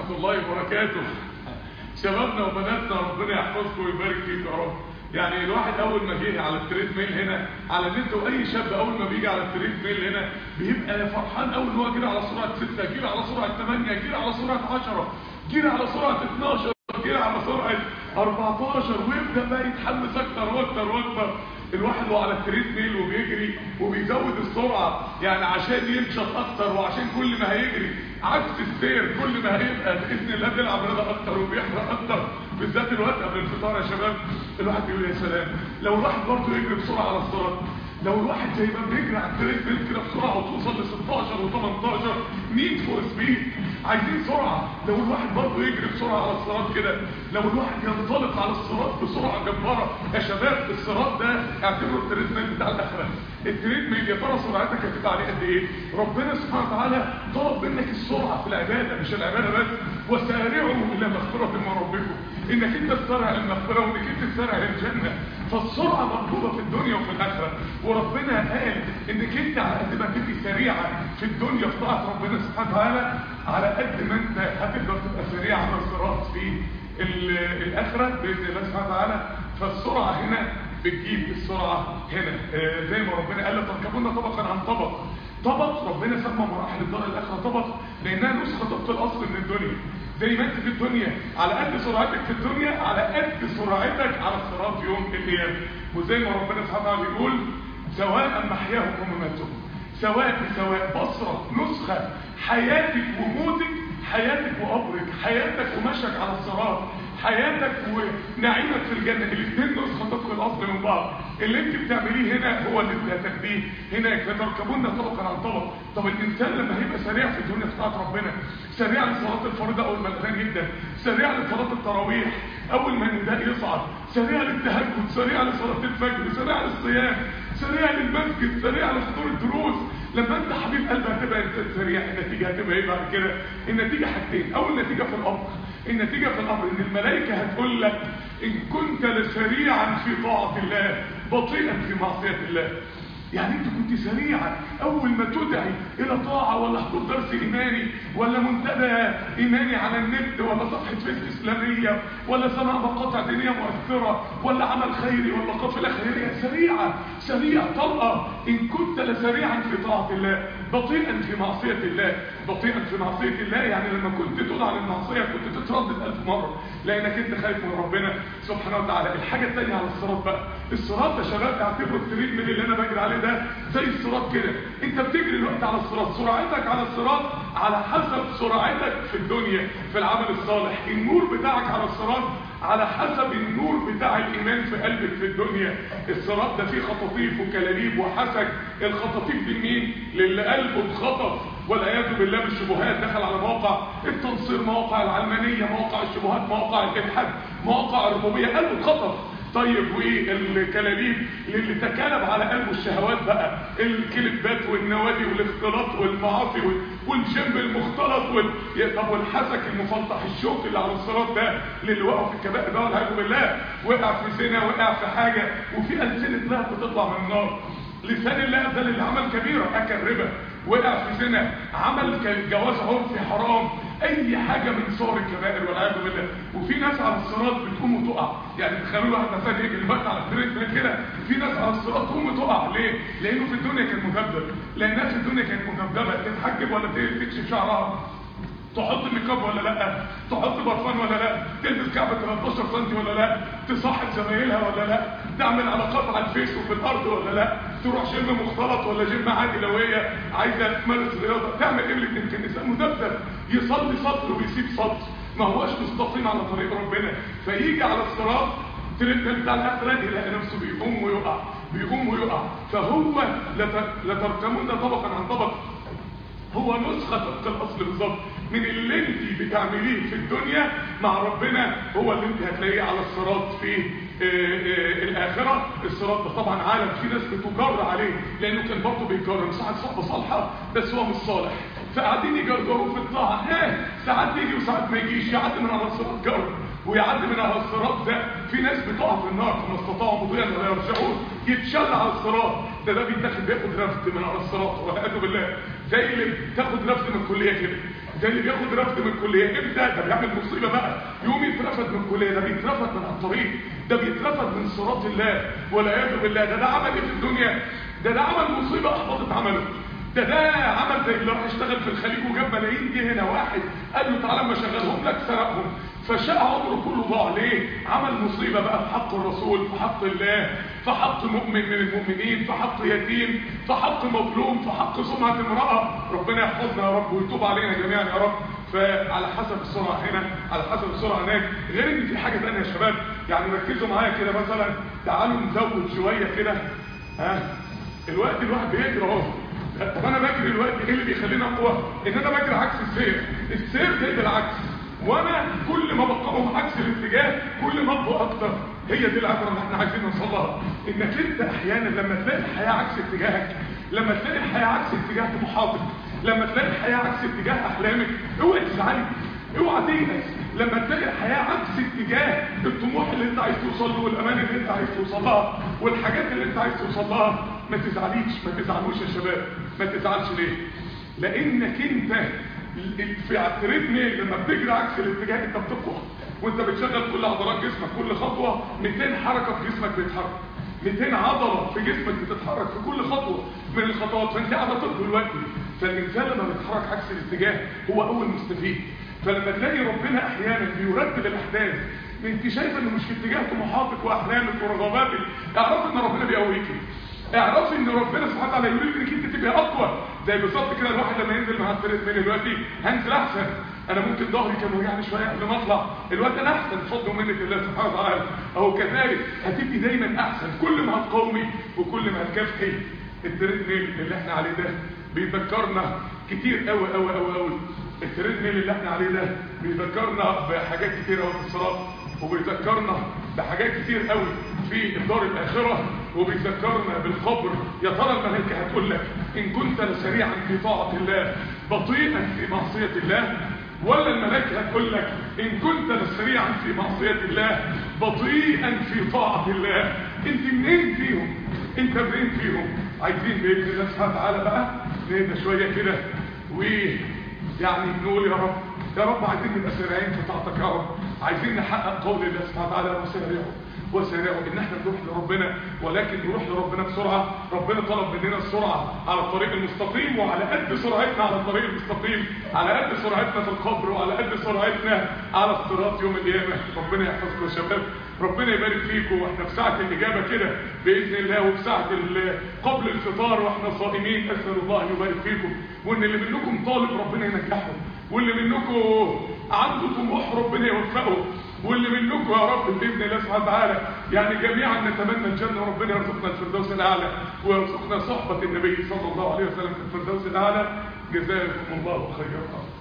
ورحمة الله وبركاته شبابنا وبناتنا ربنا يحفظكم ويبارك فيكم يا رب يعني الواحد اول ما جه على التريد ميل هنا على النت واي شاب اول ما بيجي على التريد ميل هنا بيبقى فرحان اول ان هو جري على سرعه 6 جري على سرعه 8 جري على سرعه 10 جري على سرعه 12 جري على سرعه 14 ويبدا بقى يتحمس اكتر واكتر واكتر الواحد وهو على التريد ميل وبيجري وبيزود السرعه يعني عشان ينشط اكتر وعشان كل ما هيجري عكس السير كل ما هيبقى باذن الله بيلعب رياضه اكتر وبيحرق اكتر بالذات الوقت قبل الفطار يا شباب الواحد بيقول يا سلام لو الواحد برضه يجري بسرعه على الصراط لو الواحد زي ما بيجري على التريد ميل كده بسرعه وتوصل ل 16 و18 نيد فور سبيد عايزين سرعه لو الواحد برضه يجري بسرعه على الصراط كده لو الواحد ينطلق على الصراط بسرعه جباره يا شباب الصراط ده اعتبره التريد ميل بتاع الاخره التريد ميل يا ترى سرعتك هتبقى عليه قد ايه ربنا سبحانه وتعالى طلب منك السرعه في العباده مش العباده بس وسارعوا الى مغفره من ربكم انك انت تسارع للمغفره وانك انت تسارع للجنه فالسرعه مطلوبه في الدنيا وفي الاخره وربنا قال انك انت على قد ما تبقي سريعه في الدنيا في طاعه ربنا سبحانه وتعالى على قد ما انت هتقدر تبقى سريع على الصراط في الاخره باذن الله سبحانه وتعالى فالسرعه هنا بتجيب السرعه هنا آه زي ما ربنا قال تركبون طبقا عن طبق طبق ربنا سمى مراحل الدار الاخره طبق لانها نسخه طبق الاصل من الدنيا زي ما انت في الدنيا على قد سرعتك في الدنيا على قد سرعتك على الصراط يوم القيامه وزي ما ربنا سبحانه وتعالى بيقول سواء محياهم ومماتهم سواء بسواء بصرة نسخة حياتك وموتك حياتك وقبرك حياتك ومشيك على الصراط حياتك ونعيمك في الجنة الاثنين نسخة طبق الأصل من بعض اللي انت بتعمليه هنا هو اللي انت هتاخديه هناك فتركبون طبقا عن طبق طب الانسان لما هيبقى سريع في الدنيا في طاعه ربنا سريع لصلاه الفريضه اول ما الاذان يبدا سريع لصلاه التراويح اول ما النداء يصعد سريع للتهجد سريع لصلاه الفجر سريع للصيام سريع للمسجد سريع لحضور الدروس لما انت حبيب قلبك هتبقى انسان سريع النتيجه هتبقى ايه بعد كده النتيجه حاجتين اول نتيجه في الامر النتيجه في الامر ان الملائكه هتقول لك ان كنت لسريعا في طاعه الله بطيئا في معصيه الله يعني انت كنت سريعا اول ما تدعي الى طاعة ولا حضور درس ايماني ولا منتدى ايماني على النت ولا صفحة فيس اسلامية ولا سمع مقاطع دينية مؤثرة ولا عمل خيري ولا قافلة خيرية سريعة سريع طلقة ان كنت لسريعا في طاعة الله بطيئا في معصية الله بطيئا في معصية الله يعني لما كنت تدعى للمعصية كنت تتردد ألف مرة لأنك أنت خايف من ربنا سبحانه وتعالى الحاجة الثانية على الصراط بقى الصراط يا شباب اعتبروا التريد من اللي أنا بجري عليه ده زي الصراط كده أنت بتجري الوقت على الصراط سرعتك على الصراط على حسب سرعتك في الدنيا في العمل الصالح النور بتاعك على الصراط على حسب النور بتاع الإيمان في قلبك في الدنيا الصراط ده فيه خطاطيف وكلاليب وحسك الخطاطيف دي مين للي قلبه اتخطف والعياذ بالله بالشبهات دخل على مواقع التنصير مواقع العلمانية مواقع الشبهات مواقع الإلحاد مواقع الربوبية قلبه اتخطف طيب وايه الكلاليب اللي تكالب على قلبه الشهوات بقى الكليبات والنوادي والاختلاط والمعاصي والجنب المختلط وال... طب والحسك المفلطح الشوك اللي على الصراط ده اللي وقعوا في الكبائر ده والعياذ بالله وقع في زنا وقع في حاجه وفي السنه لها بتطلع من النار لسان الله ده اللي عمل كبيره اكل ربا وقع في زنا عمل جواز عرفي حرام اي حاجه من صور الكبائر والعياذ بالله وفي ناس على الصراط بتقوم وتقع يعني تخيلوا الواحد مثلا يجي دلوقتي على التريد كده في ناس على الصراط تقوم وتقع ليه؟ لانه في الدنيا كان مذبذب لان الناس في الدنيا كانت مذبذبه تتحجب ولا تكشف شعرها تحط ميك اب ولا لا تحط برفان ولا لا تلبس كعبه 13 سم ولا لا تصاحب زمايلها ولا لا تعمل علاقات على الفيس وفي الارض ولا لا تروح جيم مختلط ولا جيم عادي لو هي عايزه تمارس رياضه تعمل ايه الاثنين كان الانسان مذبذب يصلي سطر ويسيب سطر ما هوش مستقيم على طريق ربنا فيجي على الصراط تريد بتاع الاخره يلاقي نفسه بيقوم ويقع بيقوم ويقع فهو لتركمون طبقا عن طبق هو نسخة طبق الأصل بالظبط من اللي انت بتعمليه في الدنيا مع ربنا هو اللي انت هتلاقيه على الصراط في آآ آآ الآخرة الصراط ده طبعا عالم في ناس بتجر عليه لأنه كان برضه بيجرب ساعات صحبة صالحة بس هو مش صالح فقاعدين يجرجروا في الطاعة ها ساعات يجي وساعات ما يجيش يعدي من على الصراط جرب ويعدي من على الصراط ده في ناس بتقع في النار فما استطاعوا مضيا ولا يرجعون يتشل على الصراط ده ده بيتاخد بياخد رفد من على الصراط والعياذ بالله زي اللي بتاخد رفد من الكليه كده زي اللي بياخد رفض من الكليه امتى ده بيعمل مصيبه بقى يقوم يترفض من الكليه ده بيترفض من على الطريق ده بيترفض من صراط الله والعياذ بالله ده ده عمل ايه في الدنيا ده ده عمل مصيبه احبطت عمله ده ده عمل زي اللي راح يشتغل في الخليج وجاب ملايين جه هنا واحد قال له تعالى اما اشغلهم لك سرقهم فشاء عمره كله ضاع ليه عمل مصيبه بقى في حق الرسول في حق الله في حق مؤمن من المؤمنين في حق يتيم في حق مظلوم في حق سمعه امراه ربنا يحفظنا يا رب ويتوب علينا جميعا يا رب فعلى حسب السرعه هنا على حسب السرعه هناك غير ان في حاجه ثانيه يا شباب يعني ركزوا معايا كده مثلا تعالوا نزود شويه كده ها الوقت الواحد بيجري اهو طب انا بجري الوقت ايه اللي بيخليني اقوى ان انا بجري عكس السير السير جاي بالعكس وانا كل ما بقاوم عكس الاتجاه كل ما اقوى اكتر هي دي العبره اللي احنا عايزين نوصل لها انك انت احيانا لما تلاقي الحياه عكس اتجاهك لما تلاقي الحياه عكس اتجاه طموحاتك لما تلاقي الحياه عكس اتجاه احلامك اوعى تزعلي اوعى تيأس لما تلاقي الحياه عكس اتجاه الطموح اللي انت عايز توصل له والامان اللي انت عايز توصل لها والحاجات اللي انت عايز توصل لها ما تزعليش ما تزعلوش يا شباب ما تزعلش ليه لانك انت في التريد ميل لما بتجري عكس الاتجاه انت بتقوى وانت بتشغل كل عضلات جسمك كل خطوه 200 حركه في جسمك بيتحرك 200 عضله في جسمك بتتحرك في كل خطوه من الخطوات فانت قاعده تقوى دلوقتي فالانسان لما بيتحرك عكس الاتجاه هو اول مستفيد فلما تلاقي ربنا احيانا بيرتب الاحداث انت شايفه انه مش في اتجاه طموحاتك واحلامك ورغباتك اعرف ان ربنا بيقويكي اعرفي ان ربنا سبحانه وتعالى يريد انك انت تبقى اقوى زي بالظبط كده الواحد لما ينزل مع التريد من دلوقتي هنزل احسن انا ممكن ظهري كان وجعني شويه قبل ما اطلع الوقت انا احسن بفضل ومنه الله سبحانه وتعالى اهو كذلك هتبقي دايما احسن كل ما هتقاومي وكل ما هتكافحي التريد ميل اللي احنا عليه ده بيذكرنا كتير قوي قوي قوي قوي التريد ميل اللي احنا عليه ده بيذكرنا بحاجات كتير قوي في الصلاه وبيذكرنا بحاجات كتير قوي في الدار الآخرة وبيذكرنا بالقبر يا ترى الملائكة هتقول لك إن كنت لسريعا في طاعة الله بطيئا في معصية الله ولا الملائكة هتقول لك إن كنت لسريعا في معصية الله بطيئا في طاعة الله أنت منين فيهم أنت منين فيهم عايزين بإذن الله سبحانه وتعالى بقى نهدى شوية كده ويعني نقول يا رب يا رب عايزين نبقى سريعين في طاعتك يا رب عايزين نحقق قول الله سبحانه وتعالى وسارعوا وسارعوا ان احنا نروح لربنا ولكن نروح لربنا بسرعه ربنا طلب مننا السرعه على الطريق المستقيم وعلى قد سرعتنا على الطريق المستقيم على قد سرعتنا في القبر وعلى قد سرعتنا على الصراط يوم القيامه ربنا يحفظكم يا شباب ربنا يبارك فيكم واحنا في ساعه الاجابه كده باذن الله وفي ساعه قبل الفطار واحنا صائمين اسال الله ان يبارك فيكم وان اللي منكم طالب ربنا ينجحه واللي منكم عنده طموح ربنا يوفقه واللي منكم يا رب باذن الله سبحانه وتعالى يعني جميعا نتمنى الجنه وربنا يرزقنا الفردوس الاعلى ويرزقنا صحبه النبي صلى الله عليه وسلم في الفردوس الاعلى جزاكم الله خيرا